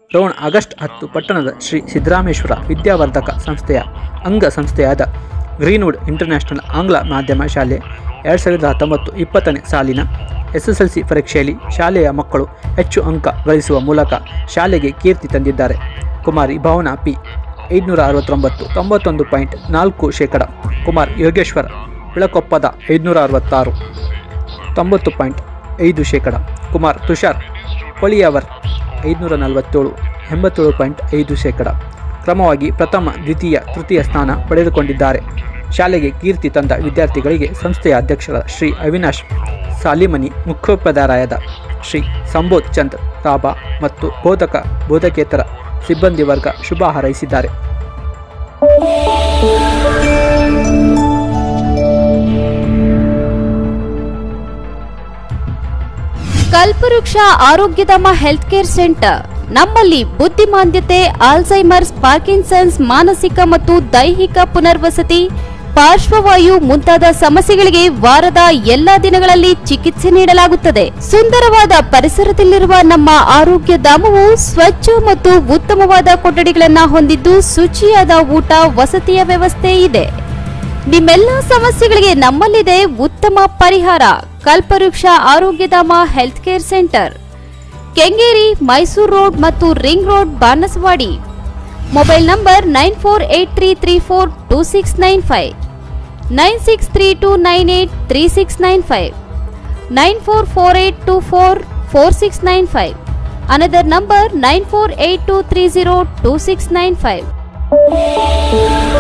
Ron August ಹತ್ತು ಪಟ್ಟಣದ ಶ್ರೀ ಸಿದ್ದರಾಮೇಶ್ವರ ವಿದ್ಯಾವರ್ಧಕ ಸಂಸ್ಥೆಯ ಅಂಗ ಸಂಸ್ಥೆಯಾದ ಗ್ರೀನ್ವುಡ್ ಇಂಟರ್ನ್ಯಾಷನಲ್ ಆಂಗ್ಲ ಮಾಧ್ಯಮ ಶಾಲೆ ಎರಡು ಸಾವಿರದ ಹತ್ತೊಂಬತ್ತು ಇಪ್ಪತ್ತನೇ ಸಾಲಿನ ಎಸ್ ಎಸ್ ಎಲ್ ಸಿ ಪರೀಕ್ಷೆಯಲ್ಲಿ ಶಾಲೆಯ ಮಕ್ಕಳು ಹೆಚ್ಚು ಅಂಕ ಗಳಿಸುವ ಮೂಲಕ ಶಾಲೆಗೆ ಕೀರ್ತಿ ತಂದಿದ್ದಾರೆ ಕುಮಾರಿ ಭಾವನಾ ಪಿ ಐದುನೂರ ಅರವತ್ತೊಂಬತ್ತು ತೊಂಬತ್ತೊಂದು ಪಾಯಿಂಟ್ ನಾಲ್ಕು ಶೇಕಡ ಕುಮಾರ್ ಯೋಗೇಶ್ವರ ಬಿಳಕೊಪ್ಪದ ಐದುನೂರ ಅರವತ್ತಾರು ತೊಂಬತ್ತು ಪಾಯಿಂಟ್ ಐದು ಶೇಕಡ ಕುಮಾರ್ ತುಷಾರ್ ಹೊಳಿಯವರ್ ಐದುನೂರ ನಲವತ್ತೇಳು ಎಂಬತ್ತೇಳು ಪಾಯಿಂಟ್ ಐದು ಶೇಕಡ ಕ್ರಮವಾಗಿ ಪ್ರಥಮ ದ್ವಿತೀಯ ತೃತೀಯ ಸ್ಥಾನ ಪಡೆದುಕೊಂಡಿದ್ದಾರೆ ಶಾಲೆಗೆ ಕೀರ್ತಿ ತಂದ ವಿದ್ಯಾರ್ಥಿಗಳಿಗೆ ಸಂಸ್ಥೆಯ ಅಧ್ಯಕ್ಷರಾದ ಶ್ರೀ ಅವಿನಾಶ್ ಸಾಲಿಮನಿ ಮುಖ್ಯೋಪಾಧ್ಯಾಯರಾದ ಶ್ರೀ ಸಂಬೋಧ್ ಚಂದ್ ರಾಬಾ ಮತ್ತು ಬೋಧಕ ಬೋಧಕೇತರ ಸಿಬ್ಬಂದಿ ವರ್ಗ ಶುಭ ಹಾರೈಸಿದ್ದಾರೆ ಕಲ್ಪವೃಕ್ಷ ಆರೋಗ್ಯಧಾಮ ಹೆಲ್ತ್ ಕೇರ್ ಸೆಂಟರ್ ನಮ್ಮಲ್ಲಿ ಬುದ್ಧಿಮಾಂದ್ಯತೆ ಆಲ್ಝೈಮರ್ಸ್ ಪಾರ್ಕಿನ್ಸನ್ಸ್ ಮಾನಸಿಕ ಮತ್ತು ದೈಹಿಕ ಪುನರ್ವಸತಿ ಪಾರ್ಶ್ವವಾಯು ಮುಂತಾದ ಸಮಸ್ಯೆಗಳಿಗೆ ವಾರದ ಎಲ್ಲಾ ದಿನಗಳಲ್ಲಿ ಚಿಕಿತ್ಸೆ ನೀಡಲಾಗುತ್ತದೆ ಸುಂದರವಾದ ಪರಿಸರದಲ್ಲಿರುವ ನಮ್ಮ ಆರೋಗ್ಯ ಧಾಮವು ಸ್ವಚ್ಛ ಮತ್ತು ಉತ್ತಮವಾದ ಕೊಠಡಿಗಳನ್ನು ಹೊಂದಿದ್ದು ಶುಚಿಯಾದ ಊಟ ವಸತಿಯ ವ್ಯವಸ್ಥೆ ಇದೆ ನಿಮ್ಮೆಲ್ಲ ಸಮಸ್ಯೆಗಳಿಗೆ ನಮ್ಮಲ್ಲಿದೆ ಉತ್ತಮ ಪರಿಹಾರ Kalpavriksha Arogyadhama health care centre Kengeri Mysuru road ಮತ್ತು ring road Banaswadi mobile number nine four eight three three four two six nine five nine six three two nine eight three six nine five nine four four eight two four four six nine five another number nine four eight two three zero two six nine five